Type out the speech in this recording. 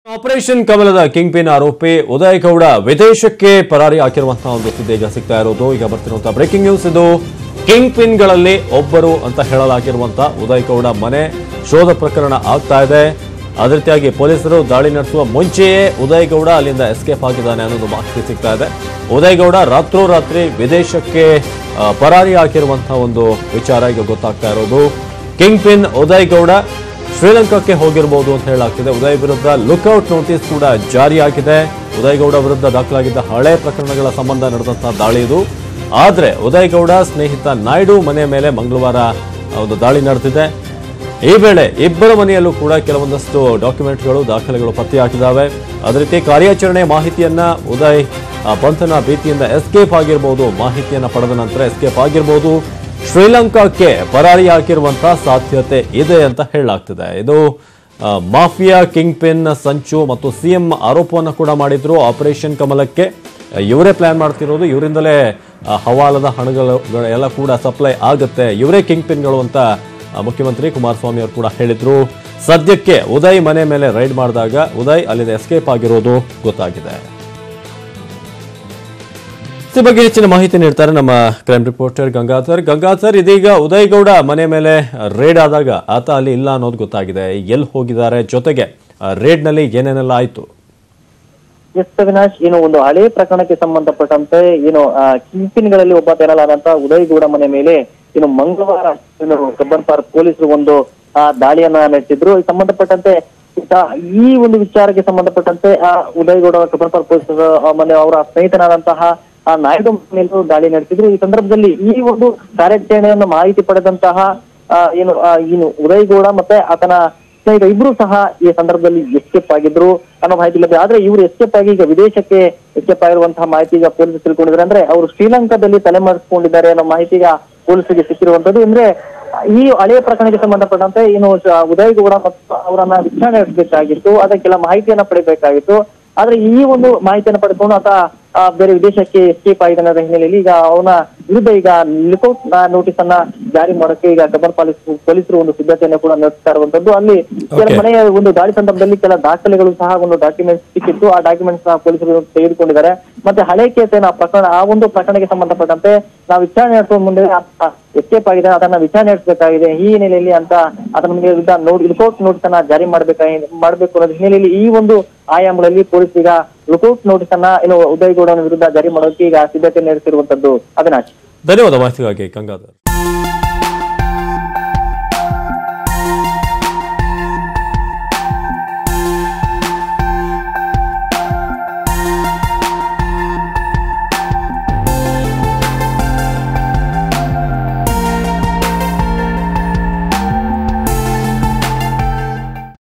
Operation ಕಮಲದ king pin ಆರೋಪಿ ಉದಯ್ ಗೌಡ ವಿದೇಶಕ್ಕೆ ಪರಾರಿ ಹಾಕಿರುವಂತಹ ಒಂದು ಸುದ್ದಿ ಈಗ ಸಿಗ್ತಾ ಇರೋದು ಈಗ ಬರ್ತಿರುವಂತಹ ಬ್ರೇಕಿಂಗ್ ನ್ಯೂಸ್ ಇದು ಕಿಂಗ್ ಪಿನ್ಗಳಲ್ಲಿ ಒಬ್ಬರು ಅಂತ ಹೇಳಲಾಗಿರುವಂತಹ ಉದಯ್ ಗೌಡ ಮನೆ ಶೋಧ ಪ್ರಕರಣ ಆಗ್ತಾ ಇದೆ ಅದೇ ರೀತಿಯಾಗಿ ಪೊಲೀಸರು ದಾಳಿ ನಡೆಸುವ ಮುಂಚೆಯೇ ಉದಯ್ ಗೌಡ ಅಲ್ಲಿಂದ ಎಸ್ಕೇಪ್ ಆಗಿದ್ದಾನೆ ಅನ್ನೋದು ಮಾಹಿತಿ ಸಿಗ್ತಾ ಇದೆ ಉದಯ್ ಗೌಡ ರಾತ್ರೋರಾತ್ರಿ ವಿದೇಶಕ್ಕೆ ಆ, ಪರಾರಿ ಹಾಕಿರುವಂತಹ ಒಂದು ವಿಚಾರ ಈಗ ಗೊತ್ತಾಗ್ತಾ ಇರೋದು ಕಿಂಗ್ ಪಿನ್ ಉದಯ್ ಗೌಡ ಶ್ರೀಲಂಕಾಕ್ಕೆ ಹೋಗಿರಬಹುದು ಅಂತ ಹೇಳಲಾಗ್ತಿದೆ ಉದಯ್ ವಿರುದ್ಧ ಲುಕ್ಔಟ್ ನೋಟಿಸ್ ಕೂಡ ಜಾರಿಯಾಗಿದೆ ಉದಯ್ ಗೌಡ ವಿರುದ್ಧ ದಾಖಲಾಗಿದ್ದ ಹಳೆ ಪ್ರಕರಣಗಳ ಸಂಬಂಧ ನಡೆದಂತಹ ದಾಳಿ ಇದು ಆದ್ರೆ ಉದಯ್ ಗೌಡ ಸ್ನೇಹಿತ ನಾಯ್ಡು ಮನೆ ಮೇಲೆ ಮಂಗಳವಾರ ಒಂದು ದಾಳಿ ನಡೆದಿದೆ ಈ ವೇಳೆ ಇಬ್ಬರ ಮನೆಯಲ್ಲೂ ಕೂಡ ಕೆಲವೊಂದಷ್ಟು ಡಾಕ್ಯುಮೆಂಟ್ಗಳು ದಾಖಲೆಗಳು ಪತ್ತೆ ಹಾಕಿದ್ದಾವೆ ಅದೇ ರೀತಿ ಕಾರ್ಯಾಚರಣೆ ಮಾಹಿತಿಯನ್ನ ಉದಯ್ ಆ, ಪಂಥನ ಭೀತಿಯಿಂದ ಎಸ್ಕೇಪ್ ಆಗಿರ್ಬೋದು ಮಾಹಿತಿಯನ್ನ ಪಡೆದ ನಂತರ ಎಸ್ಕೇಪ್ ಆಗಿರ್ಬೋದು ಶ್ರೀಲಂಕಾಕ್ಕೆ ಪರಾರಿ ಹಾಕಿರುವಂತಹ ಸಾಧ್ಯತೆ ಇದೆ ಅಂತ ಹೇಳಲಾಗ್ತಿದೆ ಇದು ಆ, ಮಾಫಿಯಾ ಕಿಂಗ್ ಪಿನ್ ಸಂಚು ಮತ್ತು ಸಿಎಂ ಆರೋಪವನ್ನು ಕೂಡ ಮಾಡಿದ್ರು ಆಪರೇಷನ್ ಕಮಲಕ್ಕೆ ಇವರೇ ಪ್ಲಾನ್ ಮಾಡ್ತಿರೋದು ಇವರಿಂದಲೇ ಆ, ಹವಾಲದ ಹಣಗಳು ಎಲ್ಲ ಕೂಡ ಸಪ್ಲೈ ಆಗುತ್ತೆ ಇವರೇ ಕಿಂಗ್ ಪಿನ್ಗಳು ಅಂತ ಆ, ಮುಖ್ಯಮಂತ್ರಿ ಕುಮಾರಸ್ವಾಮಿ ಅವರು ಕೂಡ ಹೇಳಿದ್ರು ಸದ್ಯಕ್ಕೆ ಉದಯ್ ಮನೆ ಮೇಲೆ ರೈಡ್ ಮಾಡಿದಾಗ ಉದಯ್ ಅಲ್ಲಿಂದ ಎಸ್ಕೇಪ್ ಆಗಿರೋದು ಗೊತ್ತಾಗಿದೆ ಈ ಬಗ್ಗೆ ಹೆಚ್ಚಿನ ಮಾಹಿತಿ ನೀಡ್ತಾರೆ ನಮ್ಮ ಕ್ರೈಮ್ ರಿಪೋರ್ಟರ್ ಗಂಗಾಧರ್ ಗಂಗಾಧರ್ ಇದೀಗ ಉದಯ್ ಗೌಡ ಮನೆ ಮೇಲೆ ರೇಡ್ ಆದಾಗ ಆತ ಅಲ್ಲಿ ಇಲ್ಲ ಅನ್ನೋದು ಗೊತ್ತಾಗಿದೆ ಎಲ್ಲಿ ಹೋಗಿದ್ದಾರೆ ಜೊತೆಗೆ ರೇಡ್ ನಲ್ಲಿ ಏನೇನೆಲ್ಲ ಆಯ್ತು ಎಸ್ ಅವಿನಾಶ್ ಏನು ಒಂದು ಹಳೆ ಪ್ರಕರಣಕ್ಕೆ ಸಂಬಂಧಪಟ್ಟಂತೆ ಏನು ಕಿಂಪಿನ್ಗಳಲ್ಲಿ ಒಬ್ಬ ತೆರಲಾದಂತ ಉದಯ್ ಗೌಡ ಮನೆ ಮೇಲೆ ಏನು ಮಂಗಳವಾರ ಏನು ಕಬ್ಬನ್ ಪಾರ್ಕ್ ಪೊಲೀಸರು ಒಂದು ಆ, ದಾಳಿಯನ್ನ ನಡೆಸಿದ್ರು ಈ ಸಂಬಂಧಪಟ್ಟಂತೆ ಈತ ಈ ಒಂದು ವಿಚಾರಕ್ಕೆ ಸಂಬಂಧಪಟ್ಟಂತೆ ಆ ಉದಯ್ ಗೌಡ ಕಬ್ಬನ್ ಪಾರ್ಕ್ ಪೊಲೀಸರು ಆ, ಮನೆ ಅವರ ಸ್ನೇಹಿತನಾದಂತಹ ಆ ನಾಯ್ಡು ಮೇಲೂ ದಾಳಿ ನಡೆಸಿದ್ರು ಈ ಸಂದರ್ಭದಲ್ಲಿ ಈ ಒಂದು ಕಾರ್ಯಾಚರಣೆಯನ್ನು ಮಾಹಿತಿ ಪಡೆದಂತಹ ಆ, ಏನು ಆ, ಏನು ಉದಯ್ ಗೌಡ ಮತ್ತೆ ಆತನ ಸ್ನೇಹಿತ ಇಬ್ರು ಸಹ ಈ ಸಂದರ್ಭದಲ್ಲಿ ಎಸ್ಕೇಪ್ ಆಗಿದ್ರು ಅನ್ನೋ ಮಾಹಿತಿ ಲಭ್ಯ ಆದ್ರೆ ಇವರು ಎಸ್ಕೇಪ್ ಆಗಿ ಈಗ ವಿದೇಶಕ್ಕೆ ಎಸ್ಕೇಪ್ ಆಗಿರುವಂತಹ ಮಾಹಿತಿ ಈಗ ಪೊಲೀಸರು ತಿಳ್ಕೊಂಡಿದ್ದಾರೆ ಅಂದ್ರೆ ಅವರು ಶ್ರೀಲಂಕಾದಲ್ಲಿ ತಲೆಮರೆಸಿಕೊಂಡಿದ್ದಾರೆ ಅನ್ನೋ ಮಾಹಿತಿ ಈಗ ಪೊಲೀಸರಿಗೆ ಸಿಕ್ಕಿರುವಂತದ್ದು ಅಂದ್ರೆ ಈ ಹಳೆಯ ಪ್ರಕರಣಕ್ಕೆ ಸಂಬಂಧಪಟ್ಟಂತೆ ಏನು ಸ- ಉದಯ್ ಗೌಡ ಮತ್ತು ಅವರನ್ನ ವಿಚಾರಣೆ ನಡೆಸಬೇಕಾಗಿತ್ತು ಅದಕ್ಕೆಲ್ಲ ಮಾಹಿತಿಯನ್ನ ಪಡಿಬೇಕಾಗಿತ್ತು ಆದ್ರೆ ಈ ಒಂದು ಮಾಹಿತಿಯನ್ನು ಪಡೆದುಕೊಂಡು ಆತ ಆ, ಬೇರೆ ವಿದೇಶಕ್ಕೆ ಎಸ್ಕೇಪ್ ಆಗಿದ್ದಾನೆ ಅನ್ನೋ ಹಿನ್ನೆಲೆಯಲ್ಲಿ ಈಗ ಅವನ ವಿರುದ್ಧ ಈಗ ಲುಕೌಟ್ ನೋಟಿಸ್ ಅನ್ನ ಜಾರಿ ಮಾಡೋಕೆ ಈಗ ಕಬ್ಬನ್ ಪಾಲಿಸ್ ಪೊಲೀಸರು ಒಂದು ಸಿದ್ಧತೆಯನ್ನು ಕೂಡ ನಡೆಸ್ತಾ ಇರುವಂತದ್ದು ಅಲ್ಲಿ ಕೆಲ Okay. ಮನೆಯ ಒಂದು ದಾಳಿ ಸಂದರ್ಭದಲ್ಲಿ ಕೆಲ ದಾಖಲೆಗಳು ಸಹ ಒಂದು ಡಾಕ್ಯುಮೆಂಟ್ಸ್ ಸಿಕ್ಕಿತ್ತು ಆ ಡಾಕ್ಯುಮೆಂಟ್ಸ್ ಸಹ ಪೊಲೀಸರು ತೆಗೆದುಕೊಂಡಿದ್ದಾರೆ ಮತ್ತೆ ಹಳೆ ಕೇಸಿನ ಪ್ರಕರಣ ಆ ಒಂದು ಪ್ರಕರಣಕ್ಕೆ ಸಂಬಂಧಪಟ್ಟಂತೆ ನಾವು ವಿಚಾರಣೆ ನಡೆಸುವ ಮುಂದೆ ಎಸ್ಕೇಪ್ ಆಗಿದೆ ಅದನ್ನ ವಿಚಾರಣೆ ನಡೆಸಬೇಕಾಗಿದೆ ಈ ಹಿನ್ನೆಲೆಯಲ್ಲಿ ಅಂತ ಅದರ ವಿರುದ್ಧ ನೋಡಿ ಲುಕೌಟ್ ನೋಟಿಸ್ ಅನ್ನ ಜಾರಿ ಮಾಡಬೇಕಾಗಿ ಮಾಡಬೇಕು ಅನ್ನೋದು ಹಿನ್ನೆಲೆಯಲ್ಲಿ ಈ ಒಂದು ಆಯಾಮಗಳಲ್ಲಿ ಪೊಲೀಸ್ ಈಗ ಲುಕೌಟ್ ನೋಟಿಸ್ ಅನ್ನ ಏನು ಉದಯ್ ಗೌಡನ ವಿರುದ್ಧ ಜಾರಿ ಮಾಡೋಕೆ ಈಗ ಸಿದ್ಧತೆ ನಡೆಸಿರುವಂತದ್ದು ಅವಿನಾಶ್ ಧನ್ಯವಾದ ಮಾಹಿತಿಗಾಗಿ ಗಂಗಾಧರ್